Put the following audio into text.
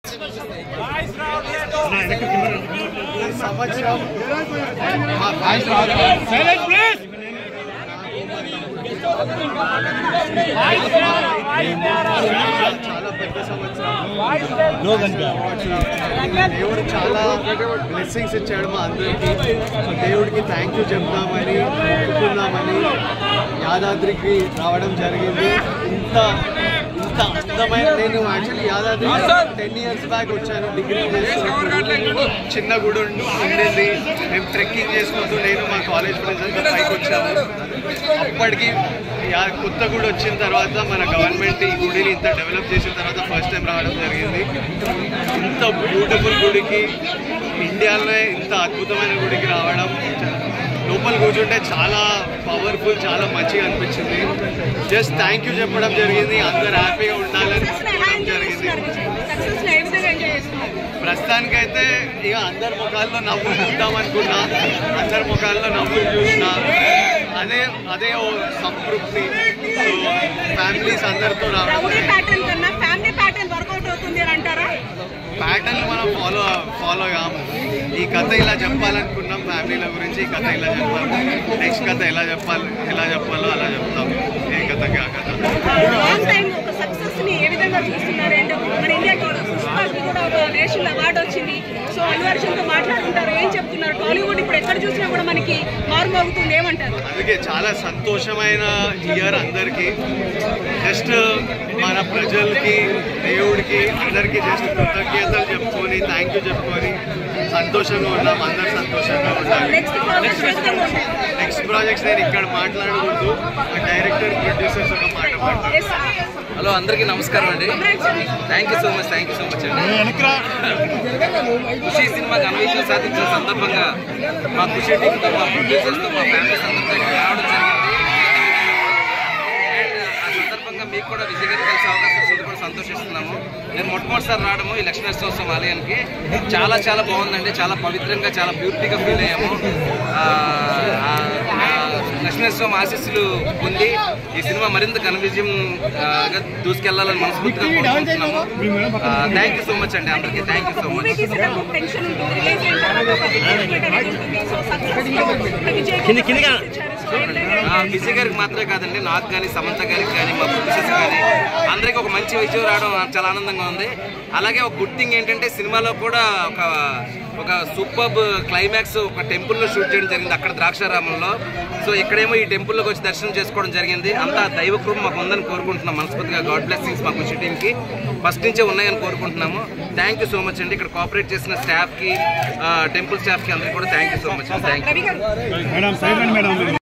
సంవత్సరం చాలా పెద్ద సంవత్సరం దేవుడు చాలా బ్లెస్సింగ్స్ ఇచ్చాడు మా అందరికి సో దేవుడికి థ్యాంక్ యూ చెప్దామని చెప్పుకుందామని యాదాద్రికి రావడం జరిగింది ఇంత ఇంత అందమైన నేను actually Yadadri ten years back వచ్చాను డిగ్రీ చేస్తున్నప్పుడు చిన్న గుడి ఉండి- ఉండింది మేము ట్రెక్కింగ్ చేసుకుంటూ నేను మా కాలేజ్ ఫ్రెండ్స్ పైకి వచ్చాము అప్పటికి యా- కొత్త గుడి వచ్చిన తర్వాత మన గవర్నమెంట్ ఈ గుడిని ఇంత డెవలప్ చేసిన తర్వాత ఫస్ట్ టైం రావడం జరిగింది ఇంత బ్యూటిఫుల్ గుడికి ఇండియాలో ఇంత అద్భుతమైన గుడికి రావడం లోపల కూర్చుంటే చాలా పవర్ఫుల్ చాలా మంచిగా అనిపించింది జస్ట్ థ్యాంక్ యూ చెప్పడం జరిగింది అందరు హ్యాపీగా ఉండాలని చెప్పడం జరిగింది సక్సెస్ ఏ విధంగా ఎంజాయ్ చేస్తున్నారు ప్రస్తుతానికైతే ఇక అందరి ముఖాల్లో నవ్వులు చూద్దాం అనుకున్నా అందరి ముఖాల్లో నవ్వులు చూసినా అదే అదే ఓ సంతృప్తి సో ఫ్యామిలీస్ అందరితో రావడం రౌడీ ప్యాటర్న్ కన్నా ఫ్యామిలీ ప్యాటర్న్ వర్కౌట్ అవుతుంది అని అంటారా ప్యాటర్న్ మనం ఫాలో ఫాలో కాము ఈ కథ ఇలా చెప్పాలనుకున్నాం ఫ్యామిలీల గురించి ఈ కథ ఇలా చెప్పాలి నెక్స్ట్ కథ ఎలా చెప్పాలి ఎలా చెప్పాలో అలా చెప్తాం ఏ కథకి ఆ కథ లాంగ్ టైం ఒక సక్సెస్ ని ఏ విధంగా చూస్తున్నారు అంటే మన ఇండియాకి కూడా పుష్పాకి కూడా ఒక నేషనల్ అవార్డు వచ్చింది సో అల్లు అర్జున్ తో మాట్లాడుకుంటారు ఏం చెప్తున్నారు టాలీవుడ్ ఇప్పుడు ఎక్కడ చూసినా కూడా మనకి మారుమోగుతుంది ఏమంటారు అందుకే చాలా సంతోషమైన ఇయర్ అందరికీ జస్ట్ మన ప్రజలకి దేవుడికి అందరికీ జస్ట్ కృతజ్ఞతలు చెప్పుకొని థ్యాంక్ యూ చెప్పుకొని సంతోషంగా ఉన్నాం అందరు సంతోషంగా ఉండాలి నెక్స్ట్ ప్రాజెక్ట్ ఏ విధంగా ఉంటుంది నెక్స్ట్ ప్రాజెక్ట్స్ నేను ఇక్కడ మాట్లాడకూడదు డైరెక్టర్ ప్రొడ్యూసర్స్ ఒక మాట మాట్లాడు Yes, sir. హలో అందరికీ నమస్కారం అండి Congrats. Thank you so much thank you so much అండి ఖుషి సినిమా ఘన విజయం సాధించిన సందర్భంగా మా ఖుషి టీంతో మా ప్రొడ్యూసర్స్తో మా ఫ్యామిలీస్ అందరితో ఇక్కడ రావడం జరిగింది అండ్ ఆ సందర్భంగా మీకు కూడా విజయ్ గారికి కలిసే అవకాశం వచ్చింది కూడా సంతోషిస్తున్నాము నేను మొట్టమొదటిసారి రావడము ఈ లక్ష్మీనరసింహస్వామి ఆలయానికి చాలా చాలా బాగుందండి చాలా పవిత్రంగా చాలా బ్యూటిగా ఫీల్ అయ్యాము ఆ, ఆ, ఆ లక్ష్మీనరసింహ ఆశీస్సులు పొంది ఈ సినిమా మరింత ఘన విజయం ఆ, గా దూసుకెళ్లాలని మనస్ఫూర్తిగా కోరుకుంటున్నాము థ్యాంక్ యూ సో మచ్ అండి అందరికీ thank you so much movie తీసేటప్పుడు టెన్షన్ ఉంటుంది రిలీజ్ అయిన తర్వాత ఒక engagement అనేది ఉంటుంది సో సక్సెస్ లో మన విజయ్ కింద ఇచ్చారు సో ఏ విధంగా ఆ, విజయ్ గారికి మాత్రమే కాదండి నాకు కానీ సమంత గారికి కానీ మా ప్రొడ్యూసర్స్ కానీ అందరికీ ఒక మంచి విజయం రావడం నాకు చాలా ఆనందంగా ఉంది అలాగే ఒక గుడ్ థింగ్ ఏంటంటే సినిమాలో కూడా ఒక ఒక సూపర్ క్లైమాక్స్ ఒక టెంపుల్లో షూట్ చేయడం జరిగింది అక్కడ ద్రాక్షారామంలో సో ఇక్కడేమో ఈ టెంపుల్లోకి వచ్చి దర్శనం చేసుకోవడం జరిగింది అంతా దైవ కృప మాకు ఉందని కోరుకుంటున్నాం మనస్ఫూర్తిగా గాడ్ బ్లెస్సింగ్స్ మా కృషి టీంకి ఫస్ట్ నుంచే ఉన్నాయని కోరుకుంటున్నాము థ్యాంక్ యూ సో మచ్ అండి ఇక్కడ కోఆపరేట్ చేసిన స్టాఫ్కి టెంపుల్ స్టాఫ్కి అందరికీ కూడా thank you so much thank you Ravi garu madam side madam